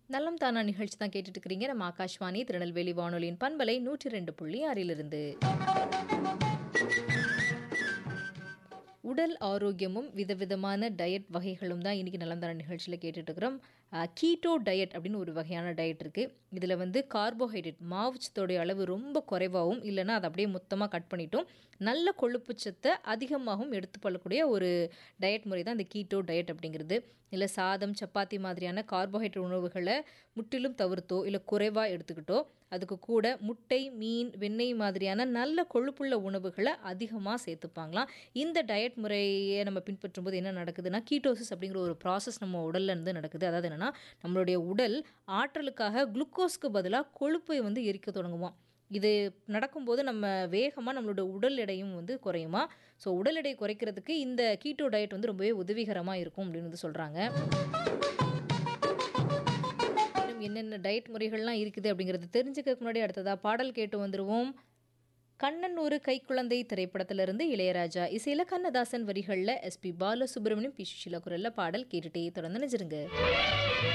நலம் தானா நிகழ்ச்சி தான் கேட்டுட்டு இருக்கிறீங்க நம்ம ஆகாஷ்வாணி திருநெல்வேலி வானொலியின் பண்பலை நூற்றி ரெண்டு புள்ளி ஆறிலிருந்து உடல் ஆரோக்கியமும் விதவிதமான டயட் வகைகளும் தான் இன்றைக்கி நலந்தான நிகழ்ச்சியில் கேட்டுட்டு இருக்கிறோம் கீட்டோ டயட் அப்படின்னு ஒரு வகையான டயட் இருக்குது இதில் வந்து கார்போஹைட்ரேட் மாவுச்சத்தோடைய அளவு ரொம்ப குறைவாகவும் இல்லைன்னா அதை அப்படியே மொத்தமாக கட் பண்ணிட்டும் நல்ல கொழுப்புச்சத்தை அதிகமாகவும் எடுத்துக்கொள்ளக்கூடிய ஒரு டயட் முறை தான் இந்த கீட்டோ டயட் அப்படிங்கிறது இல்லை சாதம் சப்பாத்தி மாதிரியான கார்போஹைட்ரேட் உணவுகளை முற்றிலும் தவிர்த்தோ இல்லை குறைவாக எடுத்துக்கிட்டோ அதுக்கு கூட முட்டை மீன் வெண்ணெய் மாதிரியான நல்ல கொழுப்புள்ள உணவுகளை அதிகமாக சேர்த்துப்பாங்களாம் இந்த டயட் முறையை நம்ம பின்பற்றும் போது என்ன நடக்குதுன்னா கீட்டோசிஸ் அப்படிங்கிற ஒரு ப்ராசஸ் நம்ம உடல்ல இருந்து நடக்குது அதாவது என்னென்னா நம்மளுடைய உடல் ஆற்றலுக்காக குளுக்கோஸ்க்கு பதிலாக கொழுப்பை வந்து எரிக்க தொடங்குவோம் இது நடக்கும்போது நம்ம வேகமாக நம்மளோட உடல் எடையும் வந்து குறையுமா ஸோ உடல் எடை குறைக்கிறதுக்கு இந்த கீட்டோ டயட் வந்து ரொம்பவே உதவிகரமாக இருக்கும் அப்படின்னு வந்து சொல்கிறாங்க இன்னும் என்னென்ன டயட் முறைகள்லாம் இருக்குது அப்படிங்கிறது தெரிஞ்சுக்கிறதுக்கு முன்னாடி அடுத்ததாக பாடல் கேட்டு வந்துடுவோம் கண்ணன் ஒரு கைக்குழந்தை திரைப்படத்திலிருந்து இளையராஜா இசையில் கண்ணதாசன் வரிகளில் எஸ்பி பாலசுப்ரமணியம் பி சுஷீலா குரலில் பாடல் கேட்டுட்டே தொடர்ந்து நினைச்சிருங்க